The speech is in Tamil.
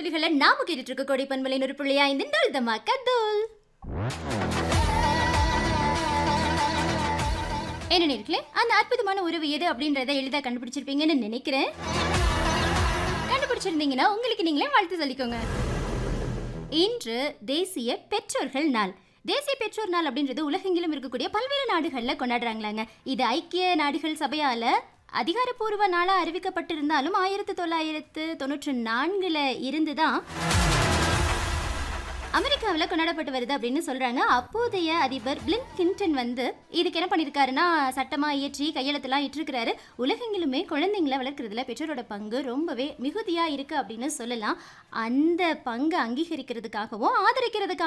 பாடல்களை நாம கேட்டுட்டு இருக்க கோடி பண்பலை ஒரு புள்ளியா இந்த டோல் தமா கதோல் என்ன நேர்களே அந்த அற்புதமான உறவு எது அப்படின்றத எளிதா கண்டுபிடிச்சிருப்பீங்கன்னு நினைக்கிறேன் கண்டுபிடிச்சிருந்தீங்கன்னா உங்களுக்கு நீங்களே வாழ்த்து சொல்லிக்கோங்க இன்று தேசிய பெற்றோர்கள் நாள் தேசிய பெற்றோர் நாள் அப்படின்றது உலகெங்கிலும் இருக்கக்கூடிய பல்வேறு நாடுகளில் கொண்டாடுறாங்களாங்க இது ஐக்கிய நாடுகள் சபையால் அதிகாரப்பூர்வ நாளாக அறிவிக்கப்பட்டிருந்தாலும் ஆயிரத்தி தொள்ளாயிரத்து தொண்ணூற்றி நான்கில் இருந்து தான் அமெரிக்காவில் கொண்டாடப்பட்டு வருது அப்படின்னு சொல்றாங்க அப்போதைய அதிபர் பிளின் கிளின்டன் வந்து இதுக்கு என்ன பண்ணியிருக்காருன்னா சட்டமா இயற்றி கையெழுத்துலாம் இட்டிருக்கிறாரு உலகெங்கிலுமே குழந்தைங்களை வளர்க்குறதுல பெற்றோரோட பங்கு ரொம்பவே மிகுதியா இருக்கு அப்படின்னு சொல்லலாம் அந்த பங்கை அங்கீகரிக்கிறதுக்காகவும் ஆதரிக்கிறதுக்காக